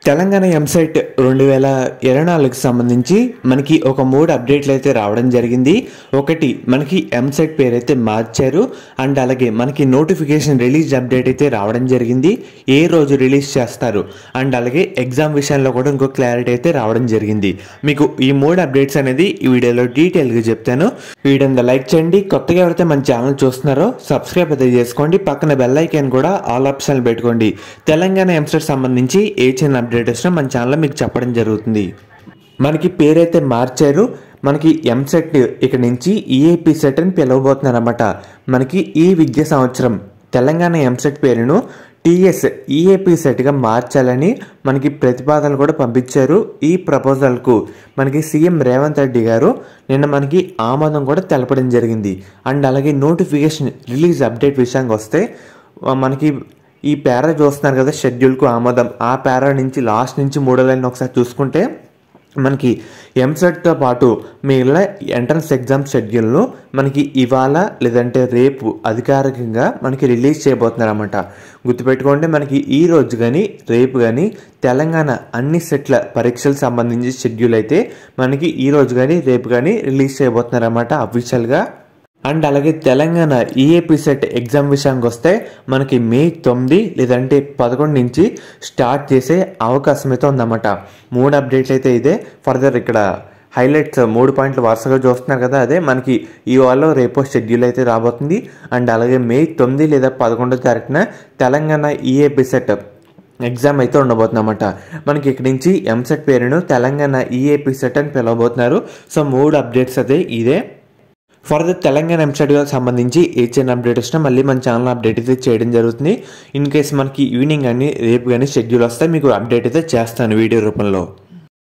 తెలంగాణ ఎంసెట్ రెండు వేల ఇరవై నాలుగుకి సంబంధించి మనకి ఒక మూడు అప్డేట్లు అయితే రావడం జరిగింది ఒకటి మనకి ఎంసెట్ పేరు అయితే మార్చారు అండ్ అలాగే మనకి నోటిఫికేషన్ రిలీజ్ అప్డేట్ అయితే రావడం జరిగింది ఏ రోజు రిలీజ్ చేస్తారు అండ్ అలాగే ఎగ్జామ్ విషయంలో కూడా ఇంకో క్లారిటీ అయితే రావడం జరిగింది మీకు ఈ మూడు అప్డేట్స్ అనేది ఈ వీడియోలో డీటెయిల్గా చెప్తాను వీడియో లైక్ చేయండి కొత్తగా ఎవరైతే మన ఛానల్ చూస్తున్నారో సబ్స్క్రైబ్ అయితే చేసుకోండి పక్కన బెల్ ఐకాన్ కూడా ఆల్ ఆప్షన్ పెట్టుకోండి తెలంగాణ ఎంసెట్ సంబంధించి ఏ చిన్న అప్డేట్ వచ్చినా మన ఛానల్లో మీకు చెప్పడం జరుగుతుంది మనకి పేరైతే మార్చారు మనకి ఎంసెట్ ఇక నుంచి ఈఏపీ సెట్ అని పిలవబోతున్నారు అనమాట మనకి ఈ విద్యా సంవత్సరం తెలంగాణ ఎంసెట్ పేరును టీఎస్ ఈఏపీ సెట్గా మార్చాలని మనకి ప్రతిపాదనలు కూడా పంపించారు ఈ ప్రపోజల్కు మనకి సీఎం రేవంత్ రెడ్డి గారు నిన్న మనకి ఆమోదం కూడా తెలపడం జరిగింది అండ్ అలాగే నోటిఫికేషన్ రిలీజ్ అప్డేట్ విషయానికి వస్తే ఆ, మనకి ఈ పేరా చూస్తున్నారు కదా షెడ్యూల్కు ఆమోదం ఆ పేరా నుంచి లాస్ట్ నుంచి మూడో లైన్ ఒకసారి చూసుకుంటే మనకి ఎంసెట్తో పాటు మిగిలిన ఎంట్రన్స్ ఎగ్జామ్ షెడ్యూల్ను మనకి ఇవాళ లేదంటే రేపు అధికారికంగా మనకి రిలీజ్ చేయబోతున్నారు అనమాట గుర్తుపెట్టుకోండి మనకి ఈ రోజు కానీ రేపు కానీ తెలంగాణ అన్ని సెట్ల పరీక్షలకు సంబంధించి షెడ్యూల్ అయితే మనకి ఈ రోజు కానీ రేపు కానీ రిలీజ్ చేయబోతున్నారు అనమాట అఫీషియల్గా అండ్ అలాగే తెలంగాణ ఈఏపీ సెట్ ఎగ్జామ్ విషయానికి వస్తే మనకి మే తొమ్మిది లేదంటే పదకొండు నుంచి స్టార్ట్ చేసే అవకాశం అయితే ఉందన్నమాట మూడు అప్డేట్లు అయితే ఇదే ఫర్దర్ ఇక్కడ హైలైట్స్ మూడు పాయింట్లు వరుసగా చూస్తున్నారు కదా అదే మనకి ఈ వాళ్ళలో రేపో షెడ్యూల్ అయితే రాబోతుంది అండ్ అలాగే మే తొమ్మిది లేదా పదకొండో తారీఖున తెలంగాణ ఈఏపీ సెట్ ఎగ్జామ్ అయితే ఉండబోతుందన్నమాట మనకి ఇక్కడి నుంచి ఎంసెట్ పేరును తెలంగాణ ఈఏపీ సెట్ అని పిలవబోతున్నారు సో మూడు అప్డేట్స్ అయితే ఇదే ఫర్దర్ తెలంగాణ ఎంసెట్గా సంబంధించి ఏ చిన్న అప్డేట్ వచ్చినా మళ్ళీ మన ఛానల్ అప్డేట్ అయితే చేయడం జరుగుతుంది ఇన్ కేస్ మనకి ఈవినింగ్ కానీ రేపు కానీ షెడ్యూల్ వస్తే మీకు అప్డేట్ అయితే చేస్తాను వీడియో రూపంలో